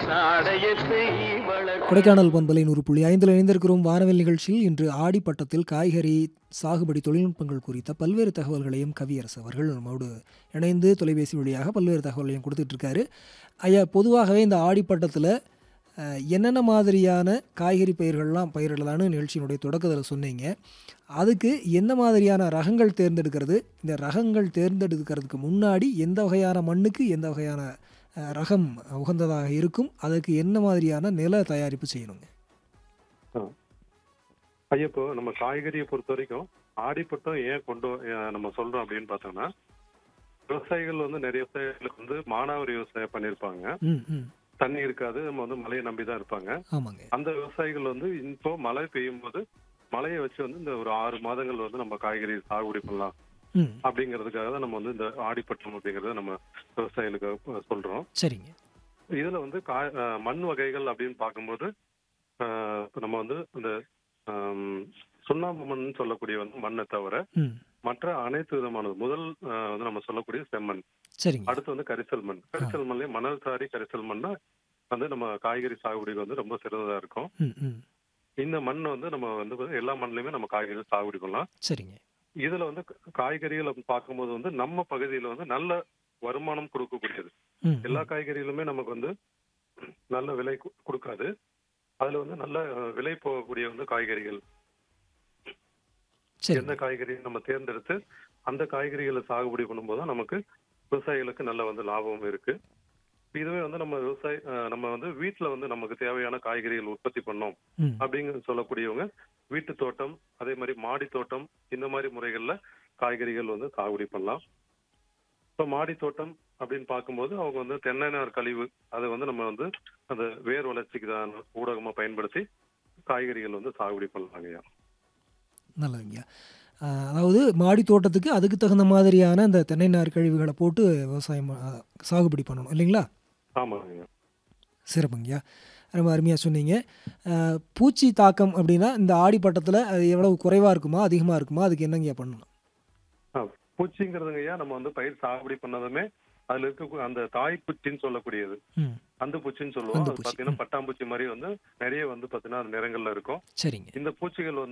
நாடயத்தை வளர்க்க கொடைக்கானல் பண்பலை நூறு புள்ளி ஐந்தில் இணைந்திருக்கிறோம் வானவில் நிகழ்ச்சியில் இன்று ஆடிப்பட்டத்தில் காய்கறி சாகுபடி தொழில்நுட்பங்கள் குறித்த பல்வேறு தகவல்களையும் கவியரசு அவர்கள் நம்மோடு இணைந்து தொலைபேசி வழியாக பல்வேறு தகவல்களையும் கொடுத்துட்டு இருக்காரு ஐயா பொதுவாகவே இந்த ஆடிப்பட்டத்தில் அஹ், என்னென்ன மாதிரியான காய்கறி பயிர்கள்லாம் பயிரிடலான்னு நிகழ்ச்சியினுடைய தொடக்கத்தில் சொன்னீங்க அதுக்கு என்ன மாதிரியான ரகங்கள் தேர்ந்தெடுக்கிறது இந்த ரகங்கள் தேர்ந்தெடுக்கிறதுக்கு முன்னாடி எந்த வகையான மண்ணுக்கு எந்த வகையான அஹ், ரகம் உகந்ததாக இருக்கும் அதுக்கு என்ன மாதிரியான நில தயாரிப்பு செய்யணுங்க ஐயா இப்போ நம்ம காய்கறியை பொறுத்த வரைக்கும் ஆடிப்பட்டம் ஏன் கொண்டு அஹ் நம்ம சொல்றோம் அப்படின்னு பார்த்தோம்னா விவசாயிகள் வந்து நிறைய விவசாயிகளுக்கு வந்து மானாவாரி விவசாயம் பண்ணியிருப்பாங்க ம் ம் தண்ணி இருக்காது நம்ம வந்து மழையை நம்பி தான் இருப்பாங்க ஆமாங்க அந்த விவசாயிகள் வந்து இப்போ மழை பெய்யும் போது மழையை வச்சு வந்து இந்த ஒரு ஆறு மாதங்கள் வந்து நம்ம காய்கறி சாகுபடி பண்ணலாம் ம் அப்படிங்கிறதுக்காக தான் நம்ம வந்து இந்த ஆடிப்பட்டம் அப்படிங்கறத நம்ம விவசாயிகளுக்கு அஹ், சொல்றோம் சரிங்க இதுல வந்து காய் அஹ், மண் வகைகள் அப்படின்னு பார்க்கும்போது அஹ், இப்ப நம்ம வந்து இந்த ஆம், சுண்ணாம்பு மண் சொல்லக்கூடிய வந்து மண்ணை தவிர ம் மற்ற அனைத்து விதமானது முதல் அஹ், வந்து நம்ம சொல்லக்கூடிய செம்மண் சரிங்க அடுத்து வந்து கரிசல் மண் கரிசல் மண்லயே மணல் சாரி கரிசல் மண்ணா வந்து நம்ம காய்கறி சாகுபடிக்கு வந்து ரொம்ப சிறந்ததா இருக்கும் ம் ம் இந்த மண் வந்து நம்ம வந்து எல்லா மண்ணுலயுமே நம்ம காய்கறி சாகுபடி பண்ணலாம் சரிங்க இதுல வந்து காய்கறிகள் அப்படின்னு பார்க்கும்போது வந்து நம்ம பகுதியில வந்து நல்ல வருமானம் கொடுக்கக்கூடியது ம் எல்லா காய்கறிகளுமே நமக்கு வந்து நல்ல விலை கு- கொடுக்காது அதுல வந்து நல்ல அஹ், விலை போகக்கூடிய வந்து காய்கறிகள் சரி எந்த காய்கறி நம்ம தேர்ந்தெடுத்து அந்த காய்கறிகளை சாகுபடி பண்ணும்போது தான் நமக்கு விவசாயிகளுக்கு நல்ல வந்து லாபமும் இருக்கு இதுவே வந்து நம்ம விவசாய அஹ், நம்ம வந்து வீட்டுல வந்து நமக்கு தேவையான காய்கறிகள் உற்பத்தி பண்ணோம் ம் அப்படிங்கிற சொல்லக்கூடியவங்க வீட்டு தோட்டம் அதே மாதிரி மாடி தோட்டம் இந்த மாதிரி முறைகள்ல காய்கறிகள் வந்து சாகுபடி பண்ணலாம் இப்போ மாடி தோட்டம் அப்படின்னு பார்க்கும்போது அவங்க வந்து தென்னை நார் கழிவு அதை வந்து நம்ம வந்து அந்த வேர் வளர்ச்சிக்கு தான் ஊடகமா பயன்படுத்தி காய்கறிகள் வந்து சாகுபடி பண்ணலாங்க ஐயா நல்லதுங்க அஹ், அதாவது மாடி தோட்டத்துக்கு அதுக்கு தகுந்த மாதிரியான இந்த தென்னை நார் கழிவுகளை போட்டு விவசாயம் அஹ், சாகுபடி பண்ணணும் இல்லைங்களா ஆமாங்க ஐயா சிறப்புங்கய்யா ரொம்ப அருமையாக சொன்னீங்க அஹ், பூச்சி தாக்கம் அப்படின்னா இந்த ஆடிப்பட்டத்தில் அது எவ்வளவு குறைவாக இருக்குமா அதிகமாக இருக்குமா அதுக்கு என்னங்கய்யா பண்ணணும் ஆ, பூச்சிங்கிறதுங்க ஐயா நம்ம வந்து பயிர் சாகுபடி பண்ணதுமே அதுல இருக்க அந்த தாய் பூச்சின்னு சொல்லக்கூடியது ம் அந்த பூச்சின்னு சொல்லுவோம் அந்த அது பூச்சி, பாத்தீங்கன்னா பட்டாம்பூச்சி மாதிரி வந்து நிறைய வந்து பாத்தீங்கன்னா அது நிறங்கள்ல இருக்கும் சரிங்க இந்த பூச்சிகள் வந்து